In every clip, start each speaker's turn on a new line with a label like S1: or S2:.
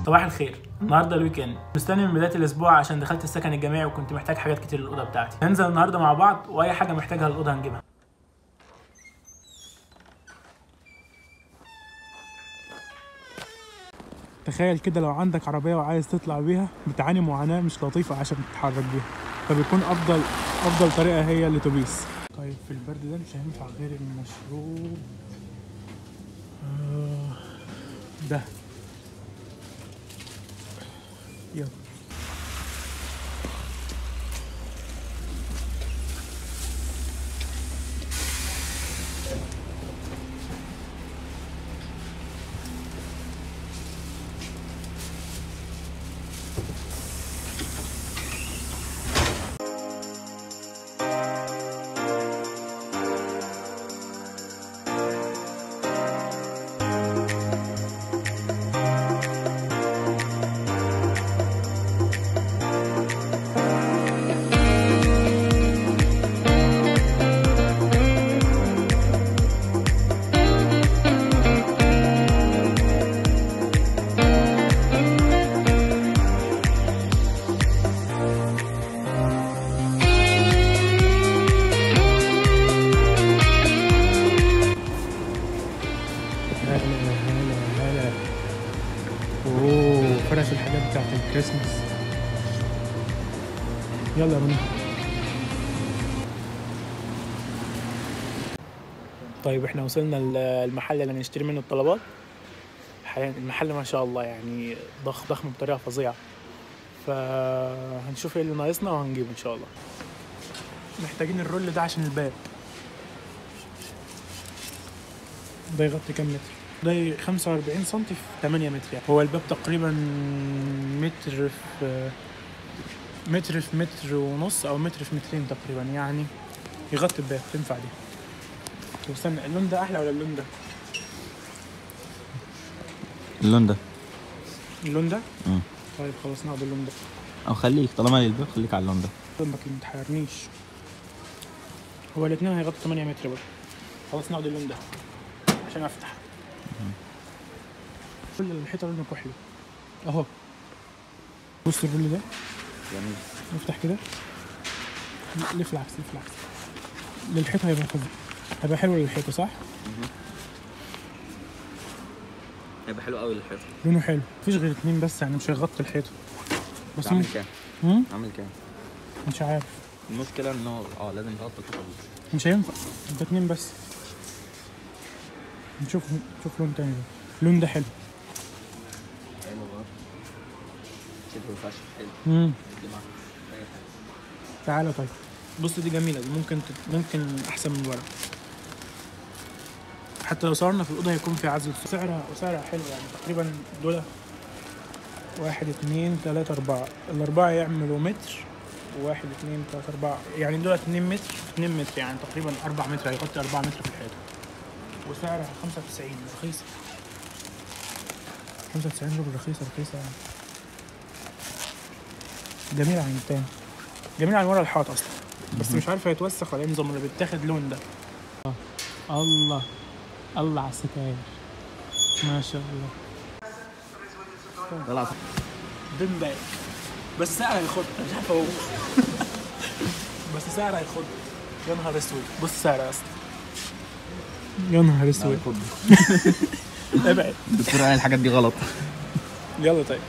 S1: صباح الخير النهارده الويك اند مستني من بدايه الاسبوع عشان دخلت السكن الجامعي وكنت محتاج حاجات كتير للاوضه بتاعتي هننزل النهارده مع بعض واي حاجه محتاجها للاوضه هنجيبها تخيل كده لو عندك عربيه وعايز تطلع بيها بتعاني معاناه مش لطيفه عشان تتحرك بيها فبيكون افضل افضل طريقه هي الاتوبيس طيب في البرد ده مش هينفع غير المشروب آه، ده يلا هلا هلا هلا اوه فرش الحاجات بتاعت الكريسماس يلا يا منى طيب احنا وصلنا ال- المحل اللي هنشتري منه الطلبات حقيقة المحل ما شاء الله يعني ضخ ضخم بطريقة فظيعة فهنشوف ايه اللي ناقصنا وهنجيبه ان شاء الله محتاجين الرول ده عشان الباب ده يغطي كام متر؟ ده 45 سم في 8 متر يعني هو الباب تقريبا متر في متر في متر ونص او متر في مترين تقريبا يعني يغطي الباب تنفع دي طب استنى اللون ده احلى ولا اللون ده؟
S2: اللون ده
S1: اللون ده؟
S2: مم.
S1: طيب خلاص ناخد اللون ده
S2: او خليك طالما للباب خليك على اللون ده
S1: ما تحيرنيش هو الاثنين هيغطوا 8 متر برضه خلاص ناخد اللون ده عشان افتح كل الحيطه لونه كحلي اهو بص الرول ده
S2: جميل
S1: نفتح كده لف العكس لف العكس للحيطه هيبقى فظيع هيبقى حلو للحيطه صح؟
S2: هيبقى حلو قوي للحيطه
S1: لونه حلو مفيش غير اتنين بس يعني مش هيغطي الحيطه بس
S2: عامل
S1: ممكن
S2: كام
S1: هم؟
S2: عامل كام
S1: مش عارف
S2: المشكله ان هو اه لازم تغطي الحيطه دي
S1: مش هينفع انت اتنين بس نشوف نشوف لون تاني ده اللون ده حلو
S2: حلو برضه شبه فشخ حلو
S1: امم
S2: دي معاك أي حاجة.
S1: تعالى طيب بص دي جميلة دي ممكن تت... ممكن أحسن من ورا حتى لو صورنا في الأوضة هيكون في عزل صوت. سعرها سعرها حلو يعني تقريبا دول واحد اتنين تلاتة أربعة الأربعة يعملوا متر وواحد اتنين تلاتة أربعة يعني دول اتنين متر في اتنين متر يعني تقريبا أربع متر هيغطي أربعة متر في الحيطة وسعرها خمسة وتسعين رخيصة خمسة وتسعين روبل رخيصة رخيصة يعني جميلة عن التاني جميل عن ورا الحائط اصلا بس مش عارف هيتوسخ ولا ايه نظام اللي بيتاخد لون ده الله الله على الستاير ما شاء الله
S2: طلع
S1: دم باك بس سعر هيخض أنا مش عارف اقول بس سعر هيخض يا نهار اسود بص سعر اصلا يا نهار اسود ابعد
S2: الدكتور قال الحاجات دي غلط
S1: يلا طيب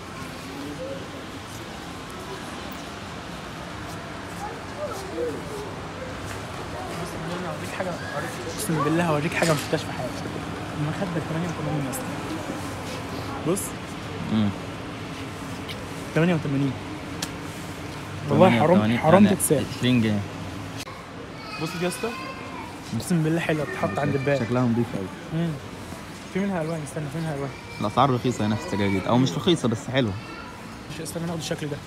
S1: بص بالله اوريك حاجه اوريك اقسم بالله هوريك حاجه ما شفتهاش في حياتي المخده 88 اصلا بص
S2: امم
S1: 88 والله حرام حرام تتساب
S2: 20 جنيه
S1: بص دي يا اسطى اقسم بالله حلوه تتحط عند الباب
S2: شكلها نضيف قوي
S1: مم. في منها الوان استنى في منها الوان
S2: الاسعار رخيصه هنا في السجاجيد او مش رخيصه بس حلوه
S1: مش استنى ناخد الشكل ده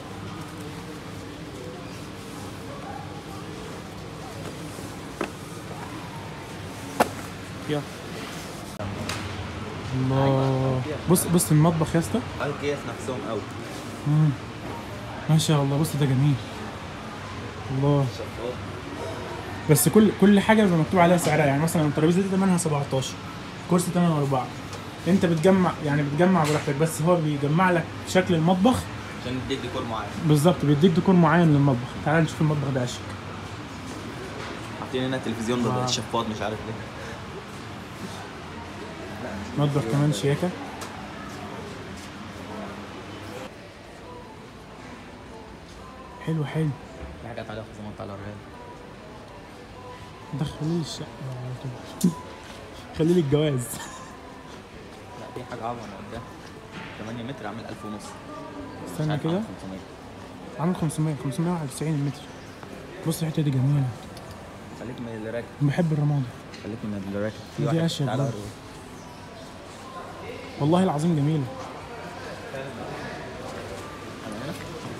S1: يلا الله بص بص المطبخ يا اسطى
S2: الكياس نفسهم قوي
S1: مم. ما شاء الله بص ده جميل الله بس كل كل حاجه بيبقى مكتوب عليها سعرها يعني مثلا الترابيزه دي ثمنها 17 كرسي ثمنه 4 انت بتجمع يعني بتجمع براحتك بس هو بيجمع لك شكل المطبخ
S2: عشان يديك ديكور معين
S1: بالظبط بيديك ديكور معين للمطبخ تعال نشوف المطبخ ده عشك
S2: حاطين هنا تلفزيون
S1: واو.
S2: ضد الشفاط مش عارف ليه
S1: مطبخ كمان شياكه حلو حلو
S2: في حاجات عليها خصومات على الرهان
S1: دخلي لي الشقه على طول خلي لي الجواز
S2: لا دي حاجه عظمه قدام 8 متر عامل 1000 ونص مش
S1: استنى
S2: عارف
S1: كده
S2: عامل 500
S1: عامل 500 591 متر بص الحته دي جميله
S2: خليك من اللي راكب
S1: بحب الرمادي
S2: خليك من اللي راكب
S1: دي
S2: في واحد
S1: أشيك
S2: تعالى
S1: برضه.
S2: أوريك.
S1: والله العظيم جميله
S2: أنا هنا.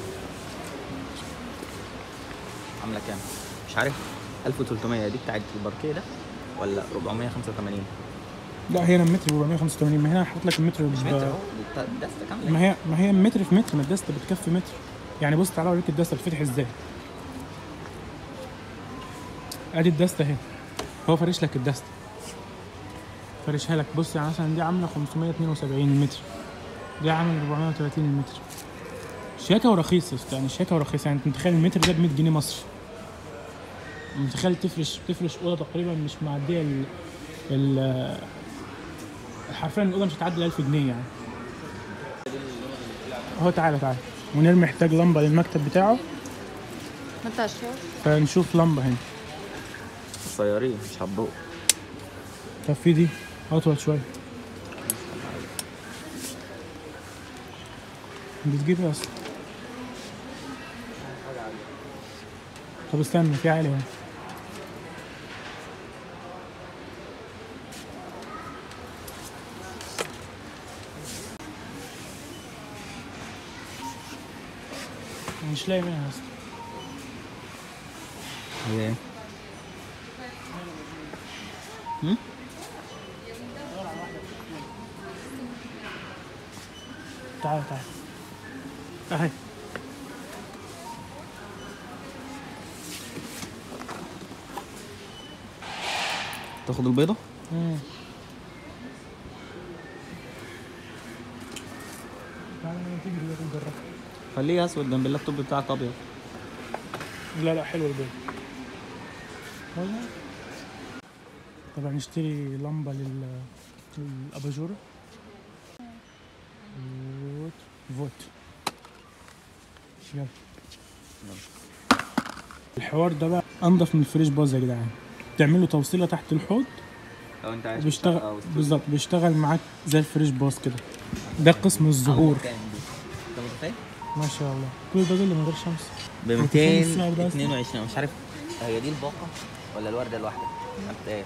S2: عامله كام؟ مش عارف 1300 دي بتاعت الباركيه ده ولا 485
S1: لا هي هنا متر 485 ما هنا حاطط لك المتر
S2: مش
S1: ب-
S2: متر اهو دي بتاع- دستة كامله
S1: ما هي ما هي متر في متر ما الدستة بتكفي متر يعني بص تعالى اوريك الدستة بتفتح ازاي ادي الدستة اهي هو فارش لك الدستة فارشها لك بص يعني مثلا دي عاملة 572 المتر دي عاملة 430 المتر شياكة ورخيصة يعني شياكة ورخيصة يعني انت متخيل المتر ده ب 100 جنيه مصري متخيل تفرش تفرش أوضة تقريبا مش معدية ال ال حرفيا الأوضة مش هتعدي ال 1000 جنيه يعني اهو تعالى تعالى منير محتاج لمبة للمكتب بتاعه
S3: ما انت عشان
S1: فنشوف لمبة هنا
S2: قصيرين مش هتضوء
S1: طب في دي أطول شوية بتجيب ايه أصلا طب استنى في عالي اهو مش لاقي منها اصلا
S2: هي ايه؟ هم؟
S1: تعال تعال اهي
S2: تاخد البيضة؟
S1: مم. تعال تيجي دلوقتي نجرب
S2: خليه اسود جنب اللابتوب بتاعك ابيض
S1: لا لا حلو البيض والله طب هنشتري لمبة لل للأباجورة فوت فوت يلا الحوار ده بقى أنضف من الفريش باز يا جدعان تعمله توصيلة تحت الحوض
S2: لو انت عايز
S1: وبيشتغل بالظبط بيشتغل معاك زي الفريش باز كده ده قسم الظهور
S2: انت متخيل؟
S1: ما شاء الله كل ده اللي من غير شمس
S2: ب
S1: متخيل السعر ده أصلاً؟
S2: 222 مش عارف هي دي الباقة ولا الوردة الواحدة؟ نبتاية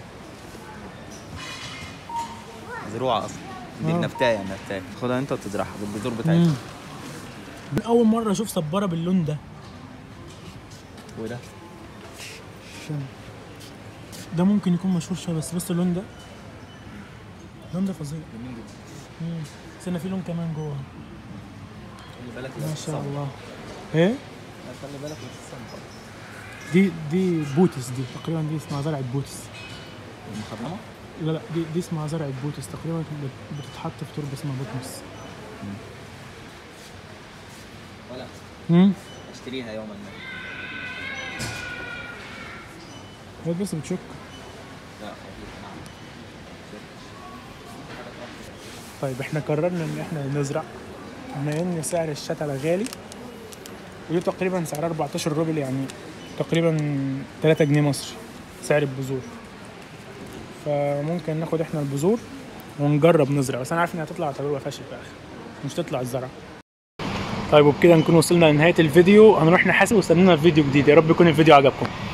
S2: مزروعة أصلا دي
S1: آه.
S2: النبتاية النبتاية خدها أنت وتزرعها بالبذور
S1: مم.
S2: بتاعتها
S1: من أول مرة أشوف صبارة باللون ده
S2: وده
S1: ده ممكن يكون مشهور شويه بس بص اللون ده اللون ده فظيع
S2: جميل جدا
S1: مم. استنى في لون كمان جوه
S2: خلي بالك
S1: ما شاء الله ايه
S2: خلي بالك من الصنفة
S1: دي دي بوتس دي تقريبا دي اسمها زرعه بوتس
S2: المخضرمة
S1: لا لا دي, دي اسمها زرعه بوتس تقريبا بت- بتتحط في تربه اسمها بوتمس
S2: ولا
S1: امم
S2: اشتريها يوما ما
S1: هي بس بتشك
S2: لا خليك نعم
S1: طيب احنا قررنا ان احنا نزرع بما ان سعر الشتلة غالي ودي تقريبا سعرها 14 روبل يعني تقريبا 3 جنيه مصري سعر البذور فممكن ناخد احنا البذور ونجرب نزرع بس انا عارف انها هتطلع تجربه فاشل في الاخر مش تطلع الزرع طيب وبكده نكون وصلنا لنهايه الفيديو هنروح نحاسب وستنونا في فيديو جديد يا رب يكون الفيديو عجبكم